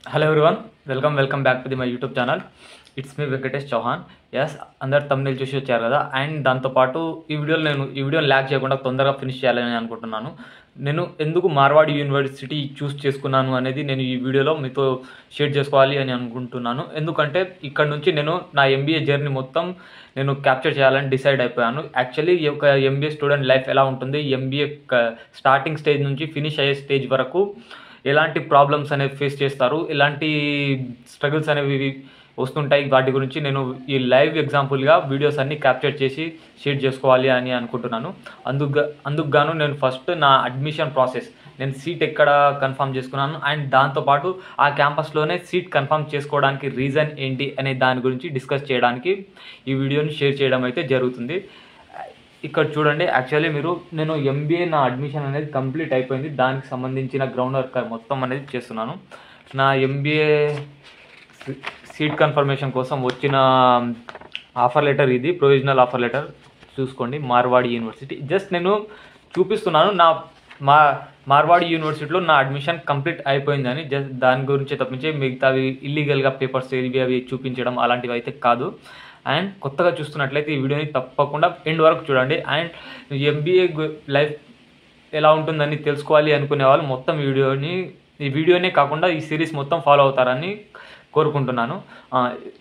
hello everyone welcome welcome back to the my YouTube channel it's me Venkatesh Chauhan ఎస్ అందరు తమిళ చూసి వచ్చారు కదా అండ్ దాంతోపాటు ఈ వీడియోలో నేను ఈ వీడియోని ల్యాక్ చేయకుండా తొందరగా ఫినిష్ చేయాలని అనుకుంటున్నాను నేను ఎందుకు మార్వాడి యూనివర్సిటీ చూస్ చేసుకున్నాను అనేది నేను ఈ వీడియోలో మీతో షేర్ చేసుకోవాలి అని అనుకుంటున్నాను ఎందుకంటే ఇక్కడ నుంచి నేను నా ఎంబీఏ జర్నీ మొత్తం నేను క్యాప్చర్ చేయాలని డిసైడ్ అయిపోయాను యాక్చువల్లీ ఈ యొక్క ఎంబీఏ స్టూడెంట్ లైఫ్ ఎలా ఉంటుంది ఎంబీఏ స్టార్టింగ్ స్టేజ్ నుంచి ఫినిష్ అయ్యే స్టేజ్ వరకు ఎలాంటి ప్రాబ్లమ్స్ అనేవి ఫేస్ చేస్తారు ఎలాంటి స్ట్రగుల్స్ అనేవి వస్తుంటాయి వాటి గురించి నేను ఈ లైవ్ ఎగ్జాంపుల్గా వీడియోస్ అన్ని క్యాప్చర్ చేసి షేర్ చేసుకోవాలి అని అనుకుంటున్నాను అందుకు అందుకు గాను నేను ఫస్ట్ నా అడ్మిషన్ ప్రాసెస్ నేను సీట్ ఎక్కడ కన్ఫర్మ్ చేసుకున్నాను అండ్ దాంతోపాటు ఆ క్యాంపస్లోనే సీట్ కన్ఫర్మ్ చేసుకోవడానికి రీజన్ ఏంటి అనే దాని గురించి డిస్కస్ చేయడానికి ఈ వీడియోని షేర్ చేయడం అయితే జరుగుతుంది ఇక్కడ చూడండి యాక్చువల్లీ మీరు నేను ఎంబీఏ నా అడ్మిషన్ అనేది కంప్లీట్ అయిపోయింది దానికి సంబంధించిన గ్రౌండ్ వర్క్ మొత్తం అనేది చేస్తున్నాను నా ఎంబీఏ సీట్ కన్ఫర్మేషన్ కోసం వచ్చిన ఆఫర్ లెటర్ ఇది ప్రొవిజనల్ ఆఫర్ లెటర్ చూసుకోండి మార్వాడి యూనివర్సిటీ జస్ట్ నేను చూపిస్తున్నాను నా మా మార్వాడి యూనివర్సిటీలో నా అడ్మిషన్ కంప్లీట్ అయిపోయిందని జస్ట్ దాని గురించి తప్పించి మిగతావి ఇల్లీగల్గా పేపర్స్ ఇవి అవి చూపించడం అలాంటివి అయితే కాదు అండ్ కొత్తగా చూస్తున్నట్లయితే ఈ వీడియోని తప్పకుండా ఎండ్ వరకు చూడండి అండ్ ఎంబీఏ లైఫ్ ఎలా ఉంటుందని తెలుసుకోవాలి అనుకునే వాళ్ళు మొత్తం వీడియోని ఈ వీడియోనే కాకుండా ఈ సిరీస్ మొత్తం ఫాలో అవుతారని కోరుకుంటున్నాను ఆ,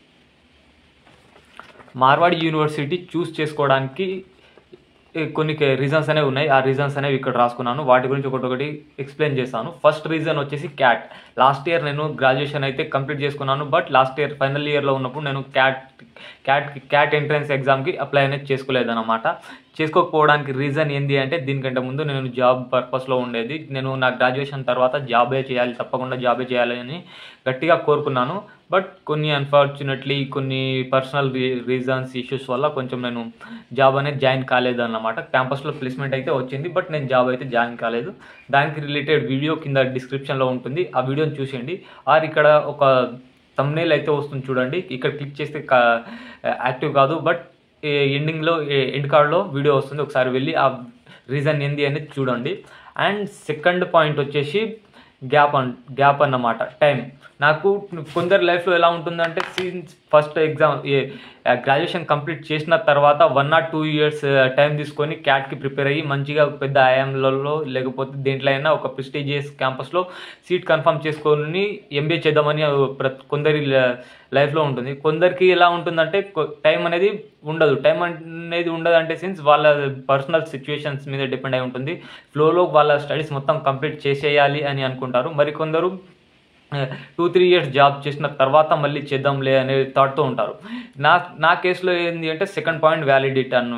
మార్వాడి యూనివర్సిటీ చూస్ చేసుకోవడానికి ఏ, కొన్ని రీజన్స్ అనేవి ఉన్నాయి ఆ రీజన్స్ అనేవి ఇక్కడ రాసుకున్నాను వాటి గురించి ఒకటి ఒకటి ఎక్స్ప్లెయిన్ చేస్తాను ఫస్ట్ రీజన్ వచ్చేసి క్యాట్ లాస్ట్ ఇయర్ నేను గ్రాడ్యుయేషన్ అయితే కంప్లీట్ చేసుకున్నాను బట్ లాస్ట్ ఇయర్ ఫైనల్ ఇయర్లో ఉన్నప్పుడు నేను క్యాట్ క్యాట్ క్యాట్ ఎంట్రన్స్ ఎగ్జామ్కి అప్లై అనేది చేసుకోలేదన్నమాట చేసుకోకపోవడానికి రీజన్ ఏంటి అంటే దీనికంటే ముందు నేను జాబ్ పర్పస్లో ఉండేది నేను నా గ్రాడ్యుయేషన్ తర్వాత జాబే చేయాలి తప్పకుండా జాబే చేయాలి అని గట్టిగా కోరుకున్నాను బట్ కొన్ని అన్ఫార్చునేట్లీ కొన్ని పర్సనల్ రీజన్స్ ఇష్యూస్ వల్ల కొంచెం నేను జాబ్ అనేది జాయిన్ కాలేదు అన్నమాట క్యాంపస్లో ప్లేస్మెంట్ అయితే వచ్చింది బట్ నేను జాబ్ అయితే జాయిన్ కాలేదు దానికి రిలేటెడ్ వీడియో కింద డిస్క్రిప్షన్లో ఉంటుంది ఆ వీడియోని చూసేయండి ఆర్ ఇక్కడ ఒక తమ్నేల్ అయితే వస్తుంది చూడండి ఇక్కడ క్లిక్ చేస్తే యాక్టివ్ కాదు బట్ ఎండింగ్లో ఎండ్ కార్డ్లో వీడియో వస్తుంది ఒకసారి వెళ్ళి ఆ రీజన్ ఏంది అనేది చూడండి అండ్ సెకండ్ పాయింట్ వచ్చేసి గ్యాప్ అన్ గ్యాప్ అన్నమాట టైం నాకు కొందరి లైఫ్లో ఎలా ఉంటుందంటే సీన్స్ ఫస్ట్ ఎగ్జామ్ గ్రాడ్యుయేషన్ కంప్లీట్ చేసిన తర్వాత one or two years time తీసుకొని క్యాట్కి ప్రిపేర్ అయ్యి మంచిగా పెద్ద ఐఎంలలో లేకపోతే దేంట్లో అయినా ఒక ప్రెస్టీజియస్ క్యాంపస్లో సీట్ కన్ఫర్మ్ చేసుకొని ఎంబీఏ చేద్దామని ప్రతి కొందరి లైఫ్లో ఉంటుంది కొందరికి ఎలా ఉంటుందంటే టైం అనేది ఉండదు టైం అనేది ఉండదు అంటే సిన్స్ వాళ్ళ పర్సనల్ సిచ్యువేషన్స్ మీద డిపెండ్ అయి ఉంటుంది ఫ్లోలో వాళ్ళ స్టడీస్ మొత్తం కంప్లీట్ చేసేయాలి అని అనుకుంటారు మరి కొందరు టూ త్రీ ఇయర్స్ జాబ్ చేసిన తర్వాత మళ్ళీ చేద్దాంలే అనే థాట్తో ఉంటారు నా నా కేసులో ఏంటి అంటే సెకండ్ పాయింట్ వ్యాలిడిటీ అన్న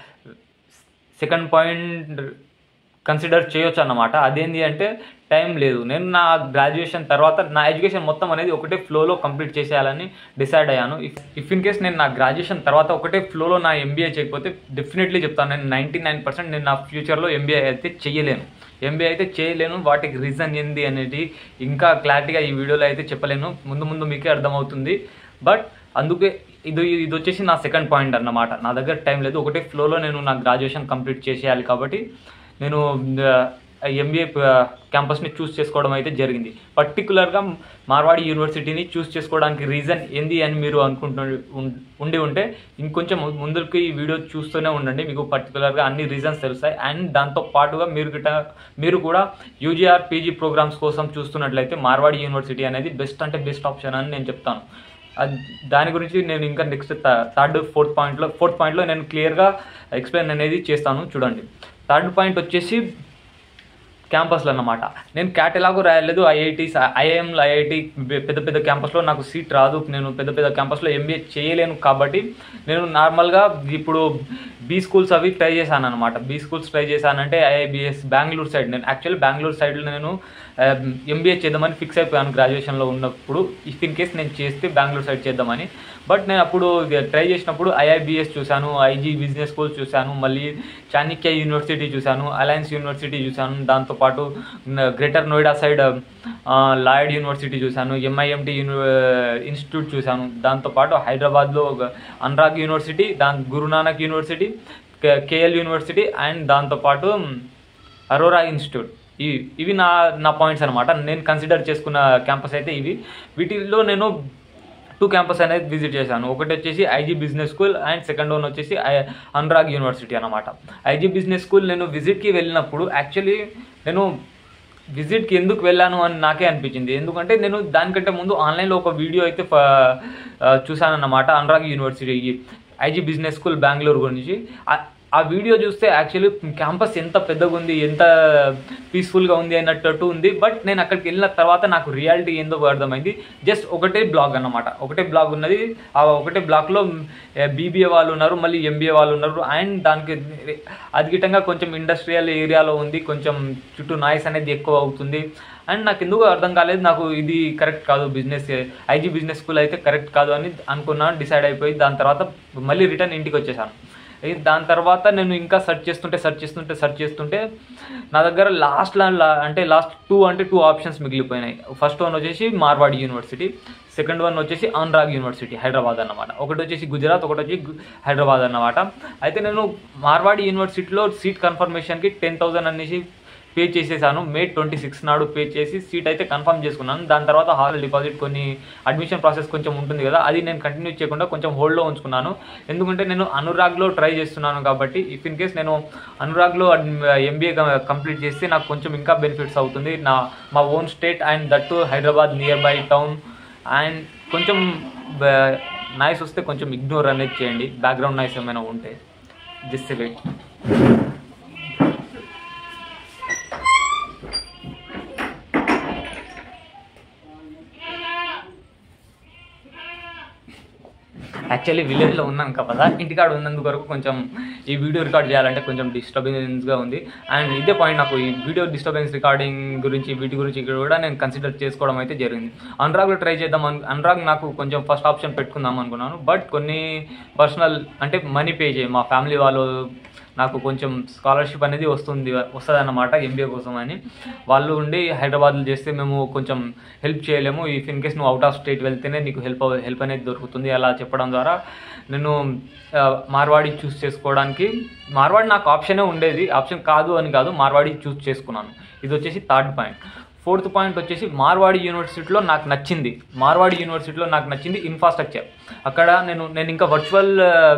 సెకండ్ పాయింట్ కన్సిడర్ చేయొచ్చు అన్నమాట అదేంటి అంటే టైం లేదు నేను నా గ్రాడ్యుయేషన్ తర్వాత నా ఎడ్యుకేషన్ మొత్తం అనేది ఒకటే ఫ్లోలో కంప్లీట్ చేసేయాలని డిసైడ్ అయ్యాను ఇఫ్ ఇఫ్ ఇన్ కేస్ నేను నా గ్రాడ్యుయేషన్ తర్వాత ఒకటే ఫ్లోలో నా ఎంబీఏ చేయకపోతే డెఫినెట్లీ చెప్తాను నేను నైంటీ నైన్ పర్సెంట్ నేను నా ఫ్యూచర్లో ఎంబీఏ అయితే చేయలేను ఎంబీఏ అయితే చేయలేను వాటికి రీజన్ ఏంది అనేది ఇంకా క్లారిటీగా ఈ వీడియోలో అయితే చెప్పలేను ముందు ముందు మీకే అర్థమవుతుంది బట్ అందుకే ఇది ఇది వచ్చేసి నా సెకండ్ పాయింట్ అన్నమాట నా దగ్గర టైం లేదు ఒకటే ఫ్లోలో నేను నా గ్రాడ్యుయేషన్ కంప్లీట్ చేసేయాలి కాబట్టి నేను ఎంబీఏ క్యాంపస్ని చూస్ చేసుకోవడం అయితే జరిగింది పర్టికులర్గా మార్వాడి యూనివర్సిటీని చూస్ చేసుకోవడానికి రీజన్ ఏంది అని మీరు అనుకుంటు ఉండి ఉంటే ఇంకొంచెం ముందుకి ఈ వీడియో చూస్తూనే ఉండండి మీకు పర్టికులర్గా అన్ని రీజన్స్ తెలుస్తాయి అండ్ దాంతో పాటుగా మీరు గిట మీరు కూడా యూజీఆర్ పీజీ ప్రోగ్రామ్స్ కోసం చూస్తున్నట్లయితే మార్వాడి యూనివర్సిటీ అనేది బెస్ట్ అంటే బెస్ట్ ఆప్షన్ అని నేను చెప్తాను అది దాని గురించి నేను ఇంకా నెక్స్ట్ థర్డ్ ఫోర్త్ పాయింట్లో ఫోర్త్ పాయింట్లో నేను క్లియర్గా ఎక్స్ప్లెయిన్ అనేది చేస్తాను చూడండి థర్డ్ పాయింట్ వచ్చేసి క్యాంపస్లో అన్నమాట నేను క్యాట్ ఎలాగో రాయలేదు ఐఐటీస్ ఐఐఎంలో ఐఐటి పెద్ద పెద్ద క్యాంపస్లో నాకు సీట్ రాదు నేను పెద్ద పెద్ద క్యాంపస్లో ఎంబీఏ చేయలేను కాబట్టి నేను నార్మల్గా ఇప్పుడు బీ స్కూల్స్ అవి ట్రై చేశాను అనమాట బీ స్కూల్స్ ట్రై చేశానంటే ఐఐబిఎస్ బెంగళూరు సైడ్ నేను యాక్చువల్లీ బెంగళూరు సైడ్లో నేను ఎంబీఏ చేద్దామని ఫిక్స్ అయిపోయాను గ్రాడ్యుయేషన్లో ఉన్నప్పుడు ఇఫ్ ఇన్ కేస్ నేను చేస్తే బెంగళూరు సైడ్ చేద్దామని బట్ నేను అప్పుడు ట్రై చేసినప్పుడు ఐఐబిఎస్ చూశాను ఐజీ బిజినెస్ స్కూల్స్ చూశాను మళ్ళీ చాణక్య యూనివర్సిటీ చూశాను అలయన్స్ యూనివర్సిటీ చూశాను దాంతోపాటు Greater Noida side Lloyd university చూశాను ఎంఐఎంటి యూని ఇన్స్టిట్యూట్ చూశాను దాంతోపాటు హైదరాబాద్లో అనురాగ్ యూనివర్సిటీ దాని Guru Nanak university KL university and దాంతోపాటు అరోరా ఇన్స్టిట్యూట్ ఈ ఇవి నా నా పాయింట్స్ అనమాట నేను కన్సిడర్ చేసుకున్న క్యాంపస్ అయితే ఇవి వీటిల్లో నేను టూ క్యాంపస్ అనేది విజిట్ చేశాను ఒకటి వచ్చేసి IG business school and second one వచ్చేసి ఐ- అనురాగ్ యూనివర్సిటీ అనమాట ఐజీ బిజినెస్ స్కూల్ నేను విజిట్కి వెళ్ళినప్పుడు యాక్చువల్లీ నేను విజిట్కి ఎందుకు వెళ్ళాను అని నాకే అనిపించింది ఎందుకంటే నేను దానికంటే ముందు ఆన్లైన్లో ఒక వీడియో అయితే చూశాను అన్నమాట Anurag university IG business school Bengaluru గురించి ఆ- ఆ వీడియో చూస్తే యాక్చువల్లీ క్యాంపస్ ఎంత పెద్దగా ఉంది ఎంత పీస్ఫుల్గా ఉంది అన్నట్టు ఉంది బట్ నేను అక్కడికి వెళ్ళిన తర్వాత నాకు రియాలిటీ ఏందో అర్థమైంది జస్ట్ ఒకటే బ్లాగ్ అన్నమాట ఒకటే బ్లాగ్ ఉన్నది ఆ ఒకటే బ్లాక్లో బీబీఏ వాళ్ళు ఉన్నారు మళ్ళీ ఎంబీఏ వాళ్ళు ఉన్నారు అండ్ దానికి అధికంగా కొంచెం ఇండస్ట్రియల్ ఏరియాలో ఉంది కొంచెం చుట్టూ నాయిస్ అనేది ఎక్కువ అవుతుంది అండ్ నాకు ఎందుకు అర్థం కాలేదు నాకు ఇది కరెక్ట్ కాదు బిజినెస్ ఐజీ బిజినెస్ స్కూల్ అయితే కరెక్ట్ కాదు అని అనుకున్నాను డిసైడ్ అయిపోయి దాని తర్వాత మళ్ళీ రిటర్న్ ఇంటికి వచ్చేసాను ఇది దాని తర్వాత నేను ఇంకా సెర్చ్ చేస్తుంటే సెర్చ్ చేస్తుంటే సెర్చ్ చేస్తుంటే నా దగ్గర లాస్ట్ అంటే లాస్ట్ టూ అంటే టూ ఆప్షన్స్ మిగిలిపోయినాయి ఫస్ట్ వన్ వచ్చేసి మార్వాడి యూనివర్సిటీ సెకండ్ వన్ వచ్చేసి అనురాగ్ యూనివర్సిటీ హైదరాబాద్ అన్నమాట ఒకటి వచ్చేసి గుజరాత్ ఒకటి వచ్చి గు- హైదరాబాద్ అన్నమాట అయితే నేను మార్వాడి యూనివర్సిటీలో సీట్ కన్ఫర్మేషన్కి టెన్ థౌసండ్ అనేసి పే చేసేసాను మే ట్వంటీ సిక్స్ నాడు పే చేసి సీట్ అయితే కన్ఫర్మ్ చేసుకున్నాను దాని తర్వాత హాల్ డిపాజిట్ కొన్ని అడ్మిషన్ ప్రాసెస్ కొంచెం ఉంటుంది కదా అది నేను కంటిన్యూ చేయకుండా కొంచెం హోల్డ్లో ఉంచుకున్నాను ఎందుకంటే నేను అనురాగ్లో ట్రై చేస్తున్నాను కాబట్టి ఇఫ్ ఇన్ కేస్ నేను అనురాగ్లో ఎంబీఏ కంప్లీట్ చేస్తే నాకు కొంచెం ఇంకా బెనిఫిట్స్ అవుతుంది నా మా own state and that Hyderabad nearby town and కొంచెం నాయిస్ వస్తే కొంచెం ఇగ్నోర్ అనేది చేయండి బ్యాక్గ్రౌండ్ నాయిస్ ఏమైనా ఉంటే జస్ట్ వెయిట్ యాక్చువల్లీ విలేజ్లో ఉన్నాను కదా ఇంటికాడ ఉన్నందుకు వరకు కొంచెం ఈ వీడియో రికార్డ్ చేయాలంటే కొంచెం డిస్టర్బెన్స్గా ఉంది అండ్ ఇదే పాయింట్ నాకు ఈ వీడియో డిస్టర్బెన్స్ రికార్డింగ్ గురించి వీటి గురించి ఇక్కడ కూడా నేను కన్సిడర్ చేసుకోవడం అయితే జరిగింది అనురాగ్లో ట్రై చేద్దాం అను అనురాగ్ నాకు కొంచెం ఫస్ట్ ఆప్షన్ పెట్టుకుందాం అనుకున్నాను బట్ కొన్ని పర్సనల్ అంటే మనీ పే చేయ మా ఫ్యామిలీ వాళ్ళు నాకు కొంచెం స్కాలర్షిప్ అనేది వస్తుంది వస్తుంది అన్నమాట ఎంబీఏ కోసం అని వాళ్ళు ఉండి హైదరాబాద్లో చేస్తే మేము కొంచెం హెల్ప్ చేయలేము ఇఫ్ ఇన్ కేస్ నువ్వు అవుట్ ఆఫ్ స్టేట్ వెళ్తేనే నీకు హెల్ప్ హెల్ప్ అనేది దొరుకుతుంది అలా చెప్పడం ద్వారా నేను ఆ, మార్వాడి చూస్ చేసుకోవడానికి మార్వాడి నాకు ఆప్షనే ఉండేది ఆప్షన్ కాదు అని కాదు మార్వాడి చూస్ చేసుకున్నాను ఇది వచ్చేసి థర్డ్ పాయింట్ ఫోర్త్ పాయింట్ వచ్చేసి మార్వాడి యూనివర్సిటీలో నాకు నచ్చింది మార్వాడి యూనివర్సిటీలో నాకు నచ్చింది ఇన్ఫ్రాస్ట్రక్చర్ అక్కడ నేను నేను ఇంకా వర్చువల్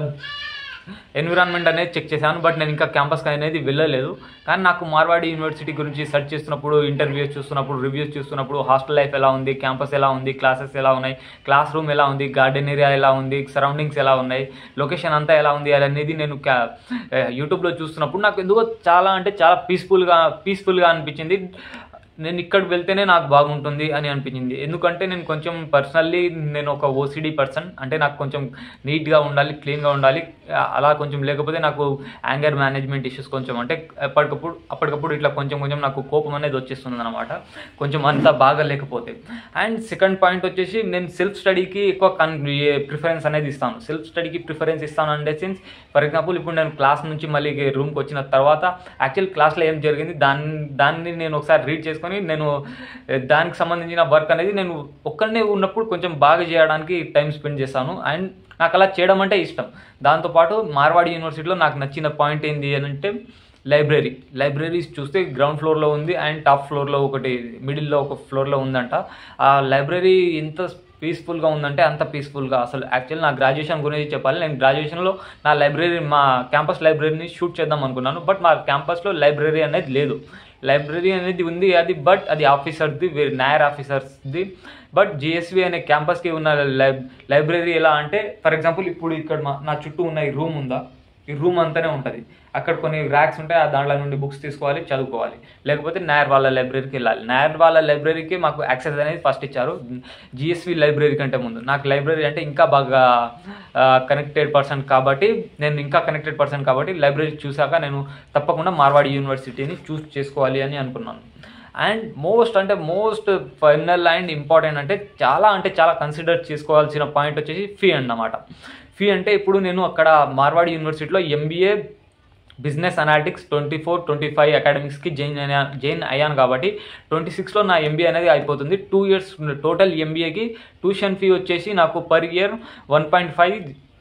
ఎన్విరాన్మెంట్ అనేది చెక్ చేశాను బట్ నేను ఇంకా క్యాంపస్ అనేది వెళ్ళలేదు కానీ నాకు మార్వాడి యూనివర్సిటీ గురించి సెర్చ్ చేస్తున్నప్పుడు ఇంటర్వ్యూస్ చూస్తున్నప్పుడు రివ్యూస్ చూస్తున్నప్పుడు హాస్టల్ లైఫ్ ఎలా ఉంది క్యాంపస్ ఎలా ఉంది క్లాసెస్ ఎలా ఉన్నాయి క్లాస్ రూమ్ ఎలా ఉంది గార్డెన్ ఏరియా ఎలా ఉంది సరౌండింగ్స్ ఎలా ఉన్నాయి లొకేషన్ అంతా ఎలా ఉంది అనేది నేను క్యా యూట్యూబ్లో చూస్తున్నప్పుడు నాకు ఎందుకో చాలా అంటే చాలా పీస్ఫుల్గా పీస్ఫుల్గా అనిపించింది నేను ఇక్కడికి వెళ్తేనే నాకు బాగుంటుంది అని అనిపించింది ఎందుకంటే నేను కొంచెం పర్సనల్లీ నేను ఒక ఓసిడి పర్సన్ అంటే నాకు కొంచెం నీట్గా ఉండాలి క్లీన్గా ఉండాలి ఆ, అలా కొంచెం లేకపోతే నాకు యాంగర్ మేనేజ్మెంట్ ఇష్యూస్ కొంచెం అంటే ఎప్పటికప్పుడు అప్పటికప్పుడు ఇట్లా కొంచెం కొంచెం నాకు కోపం అనేది వచ్చేస్తుంది అనమాట కొంచెం అంతా బాగా లేకపోతే అండ్ సెకండ్ పాయింట్ వచ్చేసి నేను సెల్ఫ్ స్టడీకి ఎక్కువ కన్ ప్రిఫరెన్స్ అనేది ఇస్తాను సెల్ఫ్ స్టడీకి ప్రిఫరెన్స్ ఇస్తాను అంటే సిన్స్ ఫర్ ఎగ్జాంపుల్ ఇప్పుడు నేను క్లాస్ నుంచి మళ్ళీ రూమ్కి వచ్చిన తర్వాత యాక్చువల్ క్లాస్లో ఏం జరిగింది దాన్ని దాన్ని నేను ఒకసారి రీడ్ చేసుకొని నేను ఏ, దానికి సంబంధించిన వర్క్ అనేది నేను ఒక్కడనే ఉన్నప్పుడు కొంచెం బాగా చేయడానికి టైం స్పెండ్ చేస్తాను అండ్ నాకు అలా చేయడం అంటే ఇష్టం దాంతోపాటు మార్వాడి యూనివర్సిటీలో నాకు నచ్చిన పాయింట్ ఏంటి అని అంటే లైబ్రరీ లైబ్రరీస్ చూస్తే గ్రౌండ్ ఫ్లోర్లో ఉంది అండ్ టాప్ ఫ్లోర్లో ఒకటి మిడిల్లో ఒక ఫ్లోర్లో ఉందంట ఆ లైబ్రరీ ఎంత పీస్ఫుల్గా ఉందంటే అంత పీస్ఫుల్గా అసలు యాక్చువల్ నా గ్రాడ్యుయేషన్ గురించి చెప్పాలి నేను గ్రాడ్యుయేషన్లో నా లైబ్రరీ మా క్యాంపస్ లైబ్రరీని షూట్ చేద్దాం అనుకున్నాను బట్ మా క్యాంపస్లో లైబ్రరీ అనేది లేదు లైబ్రరీ అనేది ఉంది అది బట్ అది ఆఫీసర్ది నాయర్ ఆఫీసర్స్ది బట్ జిఎస్వి అనే క్యాంపస్కి ఉన్న లైబ్ లైబ్రరీ ఎలా అంటే ఫర్ ఎగ్జాంపుల్ ఇప్పుడు ఇక్కడ మా నా చుట్టూ ఉన్న ఈ రూమ్ ఉందా ఈ రూమ్ అంతానే ఉంటుంది అక్కడ కొన్ని ర్యాక్స్ ఉంటాయి ఆ దాంట్లో నుండి బుక్స్ తీసుకోవాలి చదువుకోవాలి లేకపోతే నాయర్ వాళ్ళ లైబ్రరీకి వెళ్ళాలి నాయర్ వాళ్ళ లైబ్రరీకి మాకు యాక్సెస్ అనేది ఫస్ట్ ఇచ్చారు జిఎస్వి లైబ్రరీ కంటే ముందు నాకు లైబ్రరీ అంటే ఇంకా బాగా కనెక్టెడ్ పర్సన్ కాబట్టి నేను ఇంకా కనెక్టెడ్ పర్సన్ కాబట్టి లైబ్రరీ చూశాక నేను తప్పకుండా మార్వాడి యూనివర్సిటీని చూస్ చేసుకోవాలి అని అనుకున్నాను అండ్ మోస్ట్ అంటే మోస్ట్ ఫైనల్ అండ్ ఇంపార్టెంట్ అంటే చాలా అంటే చాలా కన్సిడర్ చేసుకోవాల్సిన పాయింట్ వచ్చేసి ఫీ అన్నమాట ఫీ అంటే ఇప్పుడు నేను అక్కడ మార్వాడి యూనివర్సిటీలో MBA business analytics twenty four twenty five అకాడమిక్స్కి జాయిన్ అయినా జాయిన్ అయ్యాను కాబట్టి ట్వంటీ సిక్స్లో నా ఎంబీఏ అనేది అయిపోతుంది టూ ఇయర్స్ టోటల్ ఎంబీఏకి ట్యూషన్ ఫీ వచ్చేసి నాకు per year one point five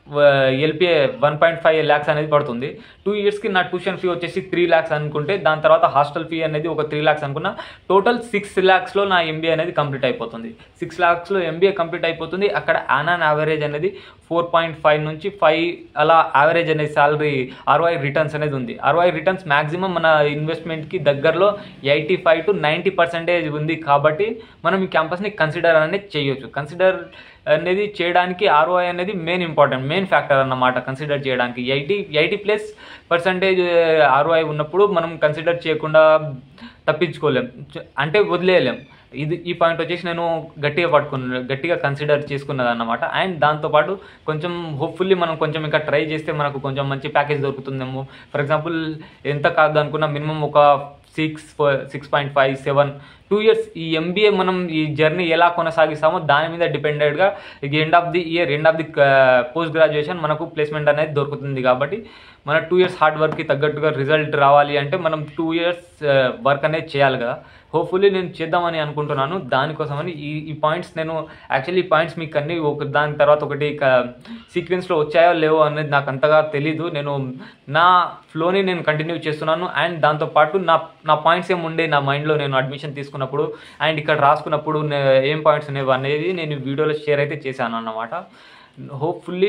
LPA one point five lakhs అనేది పడుతుంది టూ ఇయర్స్కి నా ట్యూషన్ ఫీ వచ్చేసి త్రీ ల్యాక్స్ అనుకుంటే దాని తర్వాత హాస్టల్ ఫీ అనేది ఒక త్రీ ల్యాక్స్ అనుకున్నా టోటల్ సిక్స్ ల్యాక్స్లో నా ఎంబీఏ అనేది కంప్లీట్ అయిపోతుంది సిక్స్ ల్యాక్స్లో ఎంబీఏ కంప్లీట్ అయిపోతుంది అక్కడ ఆన్ యావరేజ్ అనేది ఫోర్ పాయింట్ ఫైవ్ నుంచి ఫైవ్ అలా యావరేజ్ అనేది శాలరీ ఆర్వై రిటర్న్స్ అనేది ఉంది ఆర్వై రిటర్న్స్ మ్యాక్సిమం మన ఇన్వెస్ట్మెంట్కి దగ్గరలో eighty five to ninety percentage ఉంది కాబట్టి మనం ఈ క్యాంపస్ని కన్సిడర్ అనేది చేయొచ్చు కన్సిడర్ అనేది చేయడానికి ఆర్ఓఐ అనేది మెయిన్ ఇంపార్టెంట్ మెయిన్ ఫ్యాక్టర్ అన్నమాట కన్సిడర్ చేయడానికి eighty eighty plus percentage ROI ఉన్నప్పుడు మనం కన్సిడర్ చేయకుండా తప్పించుకోలేం చ- అంటే వదిలేయలేం ఇది ఈ పాయింట్ వచ్చేసి నేను గట్టిగా పట్టుకున్న గట్టిగా కన్సిడర్ చేసుకున్నది అన్నమాట అండ్ దాంతోపాటు కొంచెం హోప్ఫుల్లీ మనం కొంచెం ఇంకా ట్రై చేస్తే మనకు కొంచెం మంచి ప్యాకేజ్ దొరుకుతుందేమో ఫర్ ఎగ్జాంపుల్ ఎంత కాదు అనుకున్నా మినిమం ఒక six six point five seven two years ఈ ఎంబీఏ మనం ఈ జర్నీ ఎలా కొనసాగిస్తామో దాని మీద డిపెండెడ్గా end of the year end of the post graduation మనకు ప్లేస్మెంట్ అనేది దొరుకుతుంది కాబట్టి మన టూ ఇయర్స్ హార్డ్ వర్క్కి తగ్గట్టుగా రిజల్ట్ రావాలి అంటే మనం టూ ఇయర్స్ వర్క్ అనేది చేయాలి కదా హోప్ఫుల్లీ నేను చేద్దామని అనుకుంటున్నాను దానికోసమని ఈ ఈ పాయింట్స్ నేను యాక్చువల్లీ ఈ పాయింట్స్ మీకు అన్ని ఒక దాని తర్వాత ఒకటి సీక్వెన్స్లో వచ్చాయో లేవో అనేది నాకు అంతగా తెలీదు నేను నా ఫ్లోని నేను కంటిన్యూ చేస్తున్నాను అండ్ దాంతోపాటు నా నా పాయింట్స్ ఏమి ఉండే నా మైండ్లో నేను అడ్మిషన్ తీసుకున్నప్పుడు అండ్ ఇక్కడ రాసుకున్నప్పుడు నే- ఏం పాయింట్స్ అనేవి అనేది నేను వీడియోలో షేర్ అయితే చేశాను అన్నమాట హోప్ఫుల్లీ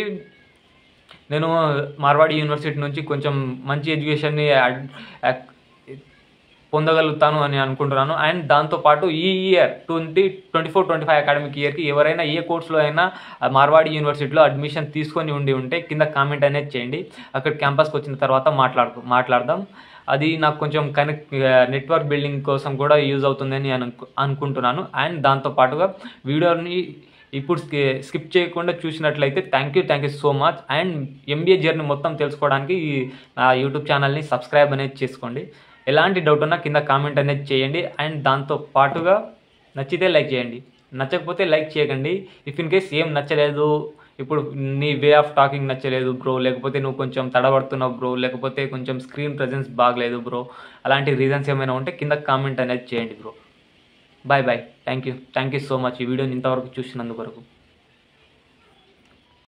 నేను మార్వాడి యూనివర్సిటీ నుంచి కొంచెం మంచి ఎడ్యుకేషన్ని అడ్- అక్- పొందగలుగుతాను అని అనుకుంటున్నాను అండ్ దాంతోపాటు ఈ year twenty twenty four twenty five academic ఇయర్కి ఎవరైనా ఏ కోర్సులో అయినా ఆ మార్వాడి యూనివర్సిటీలో అడ్మిషన్ తీసుకొని ఉండి ఉంటే కింద కామెంట్ అనేది చేయండి అక్కడ క్యాంపస్కి వచ్చిన తర్వాత మాట్లాడు మాట్లాడదాం అది నాకు కొంచెం కనెక్ట్ నెట్వర్క్ బిల్డింగ్ కోసం కూడా యూజ్ అవుతుందని నేను అనుకు- అనుకుంటున్నాను అండ్ దాంతోపాటుగా వీడియోని ఇప్పుడు స్కి- స్కిప్ చేయకుండా చూసినట్లయితే thank you thank you so much and MBA journey మొత్తం తెలుసుకోవడానికి ఈ నా యూట్యూబ్ ఛానల్ని సబ్స్క్రైబ్ అనేది చేసుకోండి ఎలాంటి డౌట్ ఉన్నా కింద కామెంట్ అనేది చేయండి అండ్ దాంతో పాటుగా నచ్చితే లైక్ చేయండి నచ్చకపోతే లైక్ చేయకండి ఇఫ్ ఇన్ కేస్ ఏం నచ్చలేదు ఇప్పుడు నీ వే ఆఫ్ టాకింగ్ నచ్చలేదు బ్రో లేకపోతే నువ్వు కొంచెం తడబడుతున్నావు బ్రో లేకపోతే కొంచెం స్క్రీన్ ప్రజెన్స్ బాగలేదు బ్రో అలాంటి రీజన్స్ ఏమైనా ఉంటే కింద కామెంట్ అనేది చేయండి bro bye bye thank you thank you so much ఈ వీడియోని ఇంతవరకు చూసినందుకు వరకు